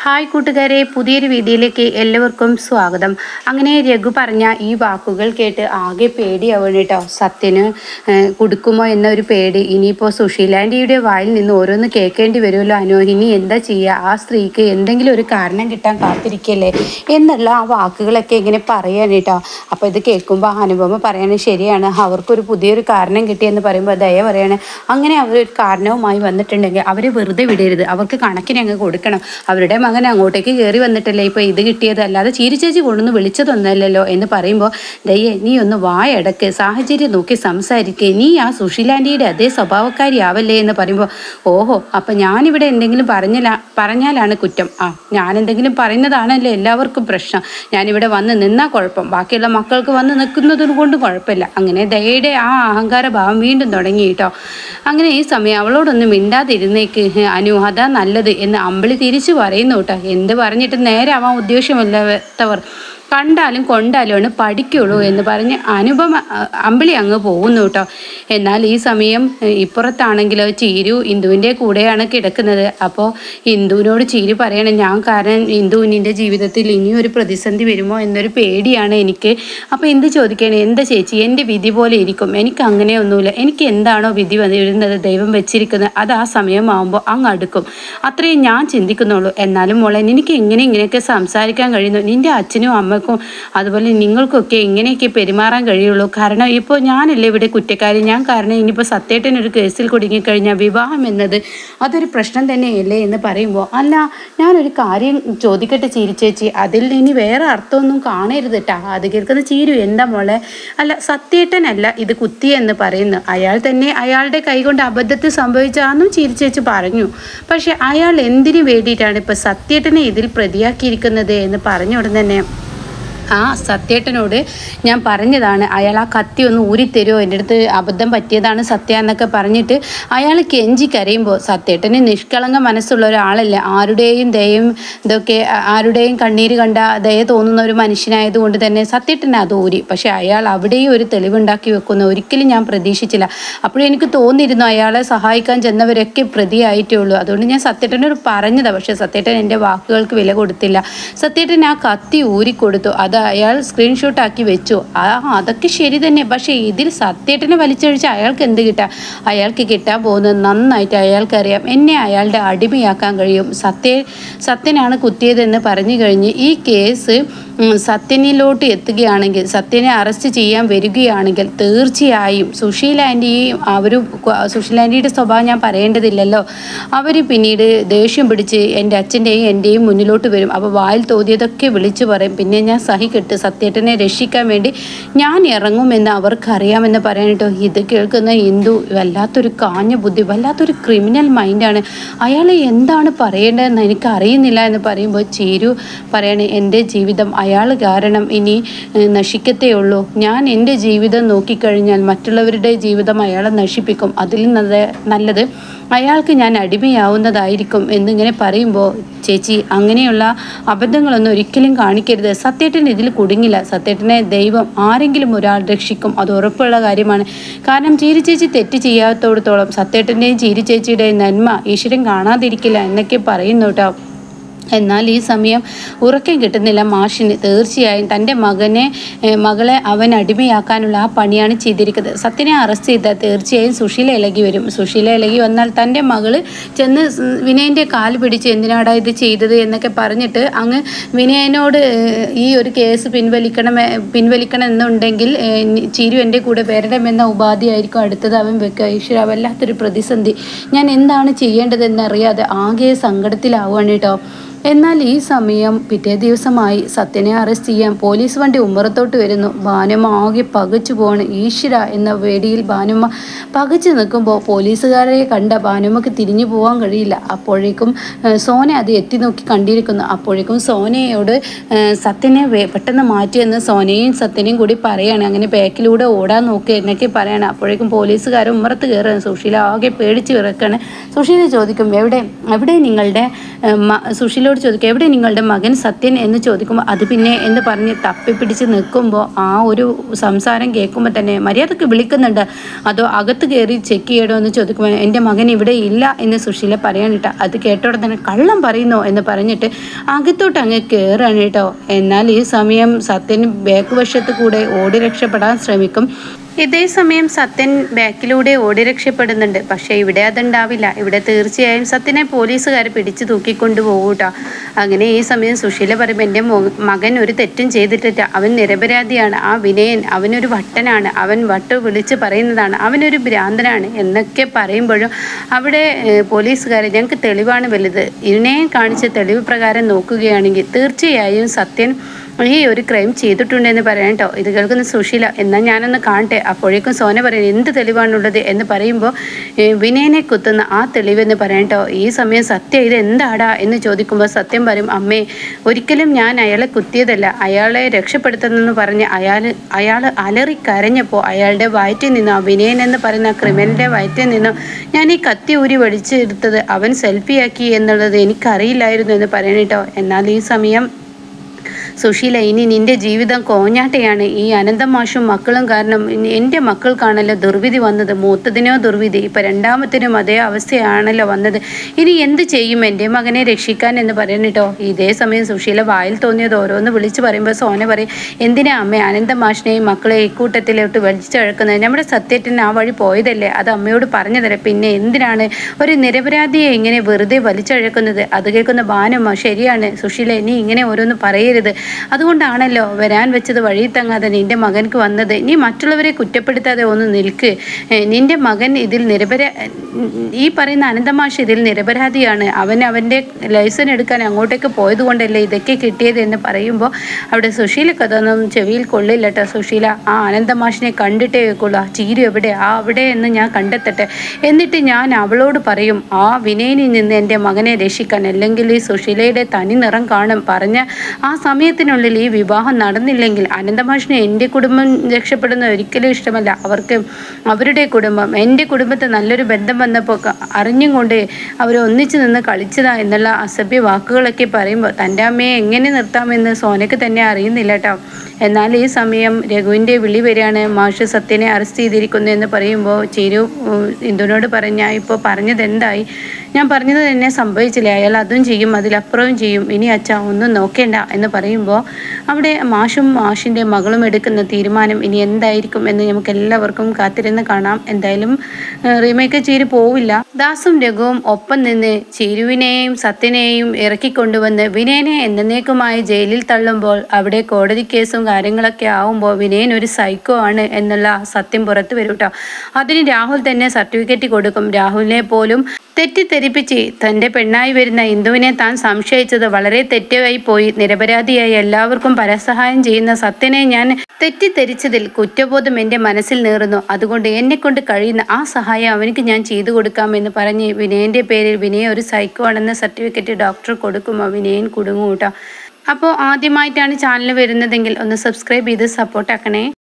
hi കൂട്ടുകാരെ പുതിയൊരു വീഡിയോയിലേക്ക് എല്ലാവർക്കും സ്വാഗതം അങ്ങനെ രഘു പറഞ്ഞ ഈ വാക്കുകൾ കേട്ട് ആകെ പേടിയാവണം കേട്ടോ സത്യന് ഏഹ്, കൊടുക്കുമോ എന്നൊരു പേടി ഇനിയിപ്പോൾ സുശീലാൻറ്റിയുടെ വായിൽ നിന്ന് ഓരോന്ന് കേൾക്കേണ്ടി വരുമല്ലോ അനു ഇനി എന്താ ചെയ്യുക ആ സ്ത്രീക്ക് എന്തെങ്കിലും ഒരു കാരണം കിട്ടാൻ കാത്തിരിക്കല്ലേ എന്നുള്ള ആ വാക്കുകളൊക്കെ ഇങ്ങനെ പറയാൻ കേട്ടോ അപ്പോൾ ഇത് കേൾക്കുമ്പോൾ ആ അനുപമ പറയണത് ശരിയാണ് അവർക്കൊരു പുതിയൊരു കാരണം കിട്ടിയെന്ന് പറയുമ്പോൾ ദയ പറയാണ് അങ്ങനെ അവർ ഒരു കാരണവുമായി വന്നിട്ടുണ്ടെങ്കിൽ അവരെ വെറുതെ വിടരുത് അവർക്ക് കണക്കിന് അങ്ങ് കൊടുക്കണം അവരുടെ മകൻ അങ്ങോട്ടേക്ക് കയറി വന്നിട്ടല്ലേ ഇപ്പോൾ ഇത് കിട്ടിയത് അല്ലാതെ ചീരിച്ചേച്ചി കൊണ്ടൊന്ന് വിളിച്ചതൊന്നല്ലല്ലോ എന്ന് പറയുമ്പോൾ ദയ്യേ നീ ഒന്ന് വായടക്ക് സാഹചര്യം നോക്കി സംസാരിക്കേ നീ ആ സുശീലാൻറ്റിയുടെ അതേ സ്വഭാവക്കാരിയാവല്ലേ എന്ന് പറയുമ്പോൾ ഓഹോ അപ്പം ഞാനിവിടെ എന്തെങ്കിലും പറഞ്ഞില്ല പറഞ്ഞാലാണ് കുറ്റം ആ ഞാൻ എന്തെങ്കിലും പറയുന്നതാണല്ലോ എല്ലാവർക്കും പ്രശ്നം ഞാനിവിടെ വന്ന് നിന്നാൽ കുഴപ്പം ബാക്കിയുള്ള മക്കൾക്ക് വന്ന് നിൽക്കുന്നതും കൊണ്ടും കുഴപ്പമില്ല അങ്ങനെ ദയയുടെ ആ അഹങ്കാര ഭാവം വീണ്ടും തുടങ്ങി കേട്ടോ അങ്ങനെ ഈ സമയം അവളോടൊന്നും മിണ്ടാതിരുന്നേക്ക് അനു അതാ നല്ലത് എന്ന് അമ്പിളി തിരിച്ചു പറയുന്നു കേട്ടോ എന്ത് പറഞ്ഞിട്ട് നേരെ ആവാൻ ഉദ്ദേശമില്ലാത്തവർ കണ്ടാലും കൊണ്ടാലുമാണ് പഠിക്കുള്ളൂ എന്ന് പറഞ്ഞ് അനുപമ അ- അമ്പിളി അങ്ങ് പോകുന്നു കേട്ടോ എന്നാൽ ഈ സമയം എ, ഇപ്പുറത്താണെങ്കിലോ ചീരു ഇന്ദുവിൻ്റെ കൂടെയാണ് കിടക്കുന്നത് അപ്പോൾ ഇന്ദുവിനോട് ചീരു പറയണം ഞാൻ കാരണം ഇന്ദുവിൻ്റെ ജീവിതത്തിൽ ഇനിയും ഒരു പ്രതിസന്ധി വരുമോ എന്നൊരു പേടിയാണ് എനിക്ക് അപ്പോൾ എന്ത് ചോദിക്കണേ എന്താ ചേച്ചി എൻ്റെ വിധി പോലെ ഇരിക്കും എനിക്ക് അങ്ങനെയൊന്നുമില്ല എനിക്ക് എന്താണോ വിധി വരുന്നത് ദൈവം വെച്ചിരിക്കുന്നത് അത് ആ സമയമാകുമ്പോൾ അങ്ങ് അടുക്കും അത്രയും ഞാൻ ചിന്തിക്കുന്നുള്ളൂ എന്നാലും മോളെ നിനക്ക് ഇങ്ങനെ ഇങ്ങനെയൊക്കെ സംസാരിക്കാൻ കഴിയുന്നു നിൻ്റെ അച്ഛനും അമ്മക്കും അതുപോലെ നിങ്ങൾക്കൊക്കെ ഇങ്ങനെയൊക്കെ പെരുമാറാൻ കഴിയുള്ളൂ കാരണം ഇപ്പോൾ ഞാനല്ലേ ഇവിടെ കുറ്റക്കാരി ഞാൻ കാരണം ഇനിയിപ്പോൾ സത്യേട്ടൻ ഒരു കേസിൽ കുടുങ്ങിക്കഴിഞ്ഞാൽ വിവാഹം എന്നത് അതൊരു പ്രശ്നം തന്നെയല്ലേ എന്ന് പറയുമ്പോൾ അല്ല ഞാനൊരു കാര്യം ചോദിക്കട്ടെ ചീരി ചേച്ചി അതിൽ ഇനി വേറെ അർത്ഥമൊന്നും കാണരുത് കേട്ടാ അത് കേൾക്കുന്ന ചീരു എന്താ മോളെ അല്ല സത്യേട്ടനല്ല ഇത് കുത്തി എന്ന് പറയുന്നു അയാൾ തന്നെ അയാളുടെ കൈകൊണ്ട് അബദ്ധത്തിൽ സംഭവിച്ചാന്നും ചീരി ചേച്ചി പറഞ്ഞു പക്ഷെ അയാൾ എന്തിനു വേണ്ടിയിട്ടാണ് ഇപ്പം സത്യേട്ടനെ ഇതിൽ പ്രതിയാക്കിയിരിക്കുന്നത് എന്ന് പറഞ്ഞ ഉടൻ തന്നെ ആ സത്യേട്ടനോട് ഞാൻ പറഞ്ഞതാണ് അയാൾ ആ കത്തി ഒന്ന് ഊരിത്തരുമോ എൻ്റെ അടുത്ത് അബദ്ധം പറ്റിയതാണ് സത്യ എന്നൊക്കെ പറഞ്ഞിട്ട് അയാൾ കെഞ്ചി കരയുമ്പോൾ സത്യേട്ടന് നിഷ്കളങ്ക മനസ്സുള്ള ഒരാളല്ല ആരുടെയും ദയയും ഇതൊക്കെ ആ- ആരുടെയും കണ്ണീര് കണ്ട ദയ തോന്നുന്ന ഒരു മനുഷ്യനായതുകൊണ്ട് തന്നെ സത്യേട്ടന് അത് ഊരി പക്ഷെ അയാൾ അവിടെയും ഒരു തെളിവുണ്ടാക്കി വെക്കുന്ന ഒരിക്കലും ഞാൻ പ്രതീക്ഷിച്ചില്ല അപ്പോഴും എനിക്ക് തോന്നിയിരുന്നു അയാളെ സഹായിക്കാൻ ചെന്നവരൊക്കെ പ്രതിയായിട്ടേ ഉള്ളൂ അതുകൊണ്ട് ഞാൻ സത്യേട്ടനോട് പറഞ്ഞതാണ് പക്ഷെ സത്യേട്ടൻ എൻ്റെ വാക്കുകൾക്ക് വില കൊടുത്തില്ല സത്യേട്ടൻ ആ കത്തി ഊരിക്കൊടുത്തു അത് അയാൾ സ്ക്രീൻഷോട്ട് ആക്കി വെച്ചു ആ അതൊക്കെ ശരി തന്നെ പക്ഷേ ഇതിൽ സത്യേട്ടനെ വലിച്ചഴിച്ച് അയാൾക്ക് എന്ത് കിട്ടാം അയാൾക്ക് കിട്ടാൻ പോകുന്നത് നന്നായിട്ട് അയാൾക്കറിയാം എന്നെ അയാളുടെ അടിമയാക്കാൻ കഴിയും സത്യ സത്യനാണ് കുത്തിയതെന്ന് പറഞ്ഞു കഴിഞ്ഞ് ഈ കേസ് ഉം, സത്യനിലോട്ട് എത്തുകയാണെങ്കിൽ സത്യനെ അറസ്റ്റ് ചെയ്യാൻ വരികയാണെങ്കിൽ തീർച്ചയായും സുശീല ആൻറ്റിയും അവരും സുശീല ആൻറ്റിയുടെ സ്വഭാവം ഞാൻ പറയേണ്ടതില്ലല്ലോ അവർ പിന്നീട് ദേഷ്യം പിടിച്ച് എൻ്റെ അച്ഛൻ്റെയും എൻ്റെയും മുന്നിലോട്ട് വരും അപ്പോൾ വായിൽ തോന്നിയതൊക്കെ വിളിച്ചു പറയും പിന്നെ ഞാൻ സഹിക്കെട്ട് സത്യേട്ടനെ രക്ഷിക്കാൻ വേണ്ടി ഞാൻ ഇറങ്ങുമെന്ന് അവർക്കറിയാമെന്ന് പറയാനിട്ടോ ഇത് കേൾക്കുന്ന ഹിന്ദു വല്ലാത്തൊരു കാഞ്ഞ ബുദ്ധി വല്ലാത്തൊരു ക്രിമിനൽ മൈൻഡാണ് അയാൾ എന്താണ് പറയേണ്ടതെന്ന് എനിക്ക് അറിയുന്നില്ല എന്ന് പറയുമ്പോൾ ചീരു പറയണേ എൻ്റെ ജീവിതം അയാൾ കാരണം ഇനി ഏഹ്, നശിക്കത്തേ ഉള്ളൂ ഞാൻ എൻ്റെ ജീവിതം നോക്കിക്കഴിഞ്ഞാൽ മറ്റുള്ളവരുടെ ജീവിതം അയാളെ നശിപ്പിക്കും അതിൽ നല്ല നല്ലത് അയാൾക്ക് ഞാൻ അടിമയാവുന്നതായിരിക്കും എന്നിങ്ങനെ പറയുമ്പോൾ ചേച്ചി അങ്ങനെയുള്ള അബദ്ധങ്ങളൊന്നും ഒരിക്കലും കാണിക്കരുത് സത്യേട്ടൻ ഇതിൽ കുടുങ്ങില്ല സത്യേട്ടനെ ദൈവം ആരെങ്കിലും ഒരാൾ രക്ഷിക്കും അത് ഉറപ്പുള്ള കാര്യമാണ് കാരണം ചീരി ചേച്ചി തെറ്റ് ചെയ്യാത്തോടത്തോളം സത്യേട്ടൻ്റെയും ചീരി ചേച്ചിയുടെയും നന്മ ഈശ്വരൻ കാണാതിരിക്കില്ല എന്നൊക്കെ പറയുന്നു കേട്ടോ എന്നാൽ ഈ സമയം ഉറക്കം കിട്ടുന്നില്ല മാഷിന് തീർച്ചയായും തൻ്റെ മകനെ ഏഹ്, മകളെ അവൻ അടിമയാക്കാനുള്ള ആ പണിയാണ് ചെയ്തിരിക്കുന്നത് സത്യനെ അറസ്റ്റ് ചെയ്താൽ തീർച്ചയായും സുശീല ഇളകി വരും സുശീല ഇളകി വന്നാൽ തൻ്റെ മകള് ചെന്ന് സ് വിനയൻ്റെ കാല് പിടിച്ച് എന്തിനാടാ ഇത് ചെയ്തത് എന്നൊക്കെ പറഞ്ഞിട്ട് അങ്ങ് വിനയനോട് ഏഹ്, ഈ ഒരു കേസ് പിൻവലിക്കണം ഏഹ്, പിൻവലിക്കണം എന്നുണ്ടെങ്കിൽ ഏഹ്, നി- ചിരു എൻ്റെ കൂടെ വരണമെന്ന ഉപാധിയായിരിക്കും അടുത്തത് അവൻ വെക്കുക ഈശ്വര വല്ലാത്തൊരു പ്രതിസന്ധി ഞാൻ എന്താണ് ചെയ്യേണ്ടതെന്നറിയാതെ ആകെ സങ്കടത്തിലാവുകയാണ് കേട്ടോ എന്നാൽ ഈ സമയം പിറ്റേ ദിവസമായി സത്യനെ അറസ്റ്റ് ചെയ്യാൻ പോലീസ് വണ്ടി ഉമ്മറത്തോട്ട് വരുന്നു ഭാനുമ്മ ആകെ പകച്ചു പോവാണ് ഈശ്വര എന്ന വേടിയിൽ ഭാനുമ്മ പകച്ചു നിൽക്കുമ്പോൾ പോലീസുകാരെ കണ്ട ഭാനുമ്മക്ക് തിരിഞ്ഞു പോകാൻ കഴിയില്ല അപ്പോഴേക്കും ഏഹ്, സോന അത് എത്തി നോക്കി കണ്ടിരിക്കുന്നു അപ്പോഴേക്കും സോനയോട് ഏഹ്, സത്യനെ വേ- പെട്ടെന്ന് മാറ്റിയെന്ന് സോനയും സത്യനെയും കൂടി പറയാണ് അങ്ങനെ ബാക്കിലൂടെ ഓടാൻ നോക്കുക എന്നൊക്കെ പറയണം അപ്പോഴേക്കും പോലീസുകാർ ഉമ്മറത്ത് കയറുകയാണ് സുശീല ആകെ പേടിച്ച് വിറക്കാണ് സുശീല ചോദിക്കും എവിടെ എവിടെ നിങ്ങളുടെ ഏഹ്, മ- സുശീലോട് സത്യയോട് ചോദിക്കുക എവിടെ നിങ്ങളുടെ മകൻ സത്യൻ എന്ന് ചോദിക്കുമ്പോൾ അത് പിന്നെ എന്ന് പറഞ്ഞ് തപ്പിപ്പിടിച്ച് നിൽക്കുമ്പോൾ ആ ഒരു സംസാരം കേൾക്കുമ്പോൾ തന്നെ മര്യാദക്ക് വിളിക്കുന്നുണ്ട് അതോ അകത്ത് കയറി ചെക്ക് ചെയ്യണോ എന്ന് ചോദിക്കുമ്പോൾ എൻ്റെ മകൻ ഇവിടെ ഇല്ല എന്ന് സുശീല പറയാനിട്ട അത് കേട്ടോടെ തന്നെ കള്ളം പറയുന്നോ എന്ന് പറഞ്ഞിട്ട് അകത്തോട്ട് അങ്ങ് കയറാണ് കേട്ടോ എന്നാൽ ഈ സമയം സത്യൻ ബാക്ക് വശത്ത് കൂടെ ഓടി രക്ഷപ്പെടാൻ ശ്രമിക്കും ഇതേ സമയം സത്യൻ ബാക്കിലൂടെ ഓടി രക്ഷപ്പെടുന്നുണ്ട് പക്ഷേ ഇവിടെ അതുണ്ടാവില്ല ഇവിടെ തീർച്ചയായും സത്യനെ പോലീസുകാർ പിടിച്ചു തൂക്കിക്കൊണ്ട് പോകൂട്ടോ അങ്ങനെ ഈ സമയം സുശീല പറയുമ്പോൾ എൻ്റെ മോ- മകൻ ഒരു തെറ്റും ചെയ്തിട്ടില്ല അവൻ നിരപരാധിയാണ് ആ വിനയൻ അവനൊരു വട്ടനാണ് അവൻ വട്ട് വിളിച്ച് പറയുന്നതാണ് അവനൊരു ഭ്രാന്തനാണ് എന്നൊക്കെ പറയുമ്പോഴും അവിടെ പോലീസുകാർ ഞങ്ങൾക്ക് തെളിവാണ് വലുത് ഇതിനെ കാണിച്ച തെളിവ് പ്രകാരം നോക്കുകയാണെങ്കിൽ തീർച്ചയായും സത്യൻ ഈ ഒരു ക്രൈം ചെയ്തിട്ടുണ്ടെന്ന് പറയാം കേട്ടോ ഇത് കേൾക്കുന്ന സുശീല എന്നാൽ ഞാനൊന്ന് കാണട്ടെ അപ്പോഴേക്കും സോന പറയും എന്ത് തെളിവാണുള്ളത് എന്ന് പറയുമ്പോൾ ഏ, വിനയനെ കുത്തുന്ന ആ തെളിവെന്ന് പറയാം കേട്ടോ ഈ സമയം സത്യം ഇത് എന്താടാ എന്ന് ചോദിക്കുമ്പോൾ സത്യം പറയും അമ്മേ ഒരിക്കലും ഞാൻ അയാളെ കുത്തിയതല്ല അയാളെ രക്ഷപ്പെടുത്തുന്നെന്ന് പറഞ്ഞ് അയാൾ അയാൾ അലറി കരഞ്ഞപ്പോൾ അയാളുടെ വയറ്റിൽ നിന്നോ ആ വിനയൻ എന്ന് പറയുന്ന ആ ക്രിമിനലിൻ്റെ വയറ്റിൽ നിന്നോ ഞാൻ ഈ കത്തി ഊരി വലിച്ചെടുത്തത് അവൻ സെൽഫിയാക്കി എന്നുള്ളത് എനിക്കറിയില്ലായിരുന്നു എന്ന് പറയണം കേട്ടോ എന്നാൽ ഈ സമയം സുശീല ഇനി നിന്റെ ജീവിതം കോഞ്ഞാട്ടയാണ് ഈ അനന്തമാഷും മക്കളും കാരണം ഇനി എൻ്റെ മക്കൾക്കാണല്ലോ ദുർവിധി വന്നത് മൂത്തതിനോ ദുർവിധി ഇപ്പം രണ്ടാമത്തിനും അതേ അവസ്ഥയാണല്ലോ വന്നത് ഇനി എന്ത് ചെയ്യും എൻ്റെ മകനെ രക്ഷിക്കാൻ എന്ന് പറയണിട്ടോ ഇതേ സമയം സുശീല വായിൽ തോന്നിയത് ഓരോന്ന് വിളിച്ച് പറയുമ്പോൾ സോന പറയും എന്തിനാ അമ്മ അനന്തമാഷിനെയും മക്കളെ ഇക്കൂട്ടത്തിലോട്ട് വലിച്ചഴക്കുന്നത് നമ്മുടെ സത്യത്തിന് ആ വഴി പോയതല്ലേ അത് അമ്മയോട് പറഞ്ഞു തരാം പിന്നെ എന്തിനാണ് ഒരു നിരപരാധിയെ ഇങ്ങനെ വെറുതെ വലിച്ചഴക്കുന്നത് അത് കേൾക്കുന്ന ഭാനുമ്മ ശരിയാണ് സുശീല നീ ഇങ്ങനെ ഓരോന്ന് പറയരുത് അതുകൊണ്ടാണല്ലോ വരാൻ വെച്ചത് വഴി തങ്ങാതെ നിന്റെ മകൻക്ക് വന്നത് നീ മറ്റുള്ളവരെ കുറ്റപ്പെടുത്താതെ ഒന്ന് നിൽക്ക് ഏ, നിന്റെ മകൻ ഇതിൽ നിരപരാ ഈ പറയുന്ന അനന്തമാഷ് ഇതിൽ നിരപരാധിയാണ് അവൻ അവൻ്റെ ലൈസൻസ് എടുക്കാൻ അങ്ങോട്ടേക്ക് പോയത് കൊണ്ടല്ലേ ഇതൊക്കെ കിട്ടിയത് എന്ന് പറയുമ്പോൾ അവിടെ സുശീലക്ക് അതൊന്നും ചെവിയിൽ കൊള്ളില്ല കേട്ടോ സുശീല ആ അനന്തമാഷിനെ കണ്ടിട്ടേ വെക്കുള്ളൂ ആ ചീരു എവിടെ ആ അവിടെ എന്ന് ഞാൻ കണ്ടെത്തട്ടെ എന്നിട്ട് ഞാൻ അവളോട് പറയും ആ വിനയനിൽ നിന്ന് എൻ്റെ മകനെ രക്ഷിക്കാൻ അല്ലെങ്കിൽ ഈ സുശീലയുടെ തനി നിറം കാണും പറഞ്ഞ ആ സമയത്തിനുള്ളിൽ ഈ വിവാഹം നടന്നില്ലെങ്കിൽ അനന്തമാഷിന് എൻ്റെ കുടുംബം രക്ഷപ്പെടുന്ന ഒരിക്കലും ഇഷ്ടമല്ല അവർക്ക് അവരുടെ കുടുംബം എൻ്റെ കുടുംബത്തെ നല്ലൊരു ബന്ധം വന്നപ്പോൾ ക- അറിഞ്ഞും കൊണ്ട് അവർ ഒന്നിച്ചു നിന്ന് കളിച്ചതാ എന്നുള്ള അസഭ്യ വാക്കുകളൊക്കെ പറയുമ്പോൾ തൻ്റെ അമ്മയെ എങ്ങനെ നിർത്താമെന്ന് സോനയ്ക്ക് തന്നെ അറിയുന്നില്ല കേട്ടോ എന്നാൽ ഈ സമയം രഘുവിൻ്റെ വിളി വരികയാണ് മാഷ് സത്യനെ അറസ്റ്റ് ചെയ്തിരിക്കുന്നു എന്ന് പറയുമ്പോൾ ചിരു ഉം, ഇന്ദുവിനോട് പറഞ്ഞ ഇപ്പോൾ പറഞ്ഞത് എന്തായി ഞാൻ പറഞ്ഞത് തന്നെ സംഭവിച്ചില്ല അയാൾ അതും ചെയ്യും അതിലപ്പുറവും ചെയ്യും ഇനി അച്ഛാ ഒന്നും നോക്കേണ്ട എന്ന് പറയുമ്പോൾ അവിടെ മാഷും മാഷിൻ്റെ മകളും എടുക്കുന്ന തീരുമാനം ഇനി എന്തായിരിക്കും എന്ന് നമുക്ക് എല്ലാവർക്കും കാത്തിരുന്ന് കാണാം എന്തായാലും റീമേക്ക് ചീര് പോവില്ല ദാസും രഘുവും ഒപ്പം നിന്ന് ചിരുവിനെയും സത്യനെയും ഇറക്കിക്കൊണ്ടുവന്ന് വിനയനെ എന്നേക്കുമായി ജയിലിൽ തള്ളുമ്പോൾ അവിടെ കോടതി കേസും കാര്യങ്ങളൊക്കെ ആവുമ്പോൾ വിനയൻ ഒരു സൈക്കോ ആണ് എന്നുള്ള സത്യം പുറത്തു വരും കേട്ടോ അതിന് രാഹുൽ തന്നെ സർട്ടിഫിക്കറ്റ് കൊടുക്കും രാഹുലിനെ പോലും തെറ്റിദ്ധരിപ്പിച്ച് തൻ്റെ പെണ്ണായി വരുന്ന ഇന്ദുവിനെ താൻ സംശയിച്ചത് വളരെ തെറ്റായി പോയി നിരപരാധിയായി എല്ലാവർക്കും പരസഹായം ചെയ്യുന്ന സത്യനെ ഞാൻ തെറ്റിദ്ധരിച്ചതിൽ കുറ്റബോധം എൻ്റെ മനസ്സിൽ നേറുന്നു അതുകൊണ്ട് എന്നെ കൊണ്ട് കഴിയുന്ന ആ സഹായം അവനിക്ക് ഞാൻ ചെയ്തു കൊടുക്കാമെന്ന് പറഞ്ഞ് വിനയൻ്റെ പേരിൽ വിനയ ഒരു സൈക്കോ ആണെന്ന സർട്ടിഫിക്കറ്റ് ഡോക്ടർ കൊടുക്കുമ്പോൾ വിനയൻ കുടുങ്ങും കേട്ടോ അപ്പോൾ ആദ്യമായിട്ടാണ് ചാനൽ വരുന്നതെങ്കിൽ ഒന്ന് സബ്സ്ക്രൈബ് ചെയ്ത് സപ്പോർട്ടാക്കണേ